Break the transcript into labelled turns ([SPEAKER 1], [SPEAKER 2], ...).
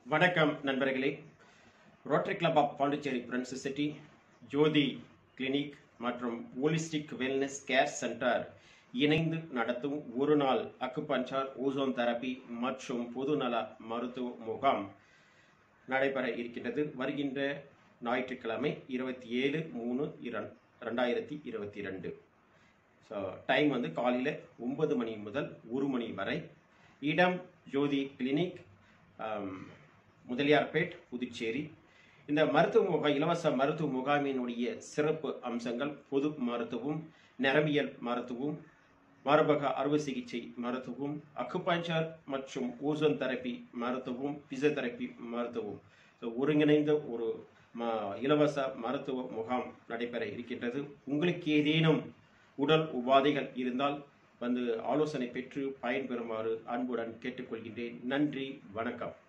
[SPEAKER 1] வணக்கம் நண்பர்களே rotary club of Pondicherry friends city Jothi clinic மற்றும் ஹோலிஸ்டிக் வெல்னஸ் கேர் சென்டர் இணைந்து நடத்தும் ஒரு நாள் அக்குபஞ்சர் ஓசோன் தெரப்பி மற்றும் பொதுநல மருத்துவ முகாம் நடைபெற இருக்கின்றது வருகின்ற ஞாயிற்றுக்கிழமை இருபத்தி ஏழு மூணு இரண் ரெண்டாயிரத்தி இருபத்தி ரெண்டு ஸோ டைம் வந்து காலையில் ஒன்பது மணி முதல் ஒரு மணி வரை இடம் ஜோதி கிளினிக் ஆம், முதலியார்பேட் புதுச்சேரி இந்த மருத்துவ முகாம் இலவச மருத்துவ முகாமினுடைய சிறப்பு அம்சங்கள் பொது மருத்துவம் நரம்பியல் மருத்துவம் மார்பக அறுவை சிகிச்சை மருத்துவம் அக்குபஞ்சர் மற்றும் ஓசோன் தெரப்பி மருத்துவம் பிசியோதெரப்பி மருத்துவம் ஸோ ஒருங்கிணைந்த ஒரு ம இலவச மருத்துவ முகாம் நடைபெற இருக்கின்றது உங்களுக்கு ஏதேனும் உடல் உபாதைகள் இருந்தால் வந்து ஆலோசனை பெற்று பயன்பெறுமாறு அன்புடன் கேட்டுக்கொள்கின்றேன் நன்றி வணக்கம்